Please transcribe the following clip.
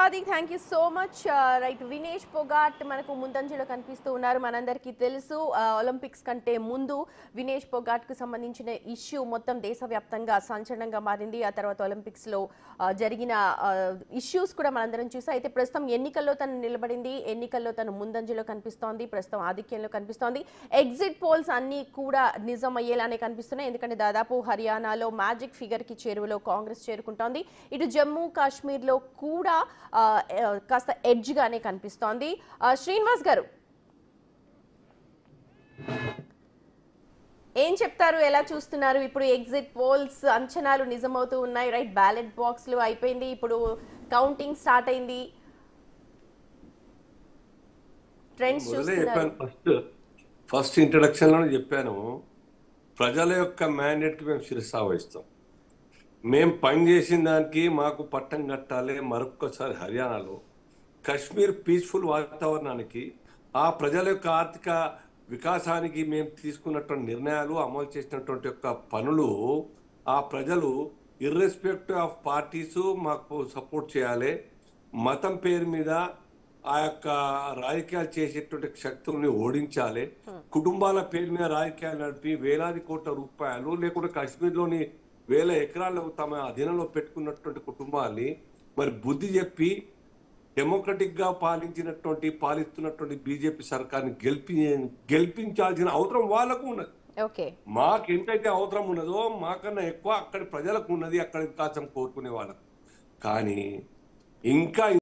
ఆది thank you so much right Vinesh Phogat మనకు ముందంజలో కనిపిస్తూ ఉన్నారు మనందరికీ తెలుసు ఒలింపిక్స్ కంటే ముందు వినేష్ పొగాట్ కు సంబంధించిన ఇష్యూ మొత్తం దేశవ్యాప్తంగా సంచలనంగా మారింది ఆ తర్వాత ఒలింపిక్స్ లో ఆ, జరిగిన ఇష్యూస్ కూడా మనందరం చూసాం అయితే ప్రస్తుతం ఎన్నికల్లో తను నిలబడింది ఎన్నికల్లో తను ముందంజలో కనిపిస్తోంది ప్రస్తుతం ఆధిక్యంలో కనిపిస్తోంది ఎగ్జిట్ పోల్స్ అన్ని కూడా నిజం అయ్యేలానే కనిపిస్తున్నాయి ఎందుకంటే దాదాపు హర్యానాలో మ్యాజిక్ ఫిగర్ కి చేరువలో కాంగ్రెస్ చేరుకుంటోంది ఇటు జమ్మూ కాశ్మీర్లో కూడా ఆ, ఆ, కాస్త ఎడ్జ్ గానే కనిపిస్తోంది ఆ, శ్రీనివాస్ గారు ఏం చెప్తారు ఎలా చూస్తున్నారు ఇప్పుడు ఎగ్జిట్ పోల్స్ అంచనాలు నిజమవుతూ ఉన్నాయి రైట్ బ్యాలెట్ బాక్స్లు అయిపోయింది ఇప్పుడు కౌంటింగ్ స్టార్ట్ అయింది ట్రెండ్స్ మొదలే చూస్తున్నారు చెప్పాను ఫస్ట్ ఫస్ట్ ఇంట్రడక్షన్ లోనే చెప్పాను ప్రజల యొక్క మ్యాండేట్ కి మేము శిరసా వహిస్తాం మేము పని చేసిన దానికి మాకు పట్టం కట్టాలి మరొక్కసారి హర్యానాలో కశ్మీర్ పీస్ఫుల్ వాతావరణానికి ఆ ప్రజల యొక్క ఆర్థిక వికాసానికి మేము తీసుకున్నటువంటి నిర్ణయాలు అమలు చేసినటువంటి యొక్క పనులు ఆ ప్రజలు ఇర్రెస్పెక్టివ్ ఆఫ్ పార్టీస్ మాకు సపోర్ట్ చేయాలి మతం పేరు మీద ఆ యొక్క రాజకీయాలు చేసేటువంటి శక్తుల్ని ఓడించాలి కుటుంబాల పేరు మీద రాజకీయాలు నడిపి వేలాది కోట్ల రూపాయలు లేకుంటే కాశ్మీర్లోని వేల ఎకరాలు తమ అధీనంలో పెట్టుకున్నటువంటి కుటుంబాన్ని మరి బుద్ధి చెప్పి డెమోక్రటిక్ గా పాలించినటువంటి పాలిస్తున్నటువంటి బీజేపీ సర్కార్ని గెలిపి గెలిపించాల్సిన అవసరం వాళ్ళకు ఉన్నది ఓకే మాకు ఎంతైతే అవసరం ఉన్నదో మాకన్నా ఎక్కువ అక్కడి ప్రజలకు ఉన్నది అక్కడి వికాసం కోరుకునే వాళ్ళకు కానీ ఇంకా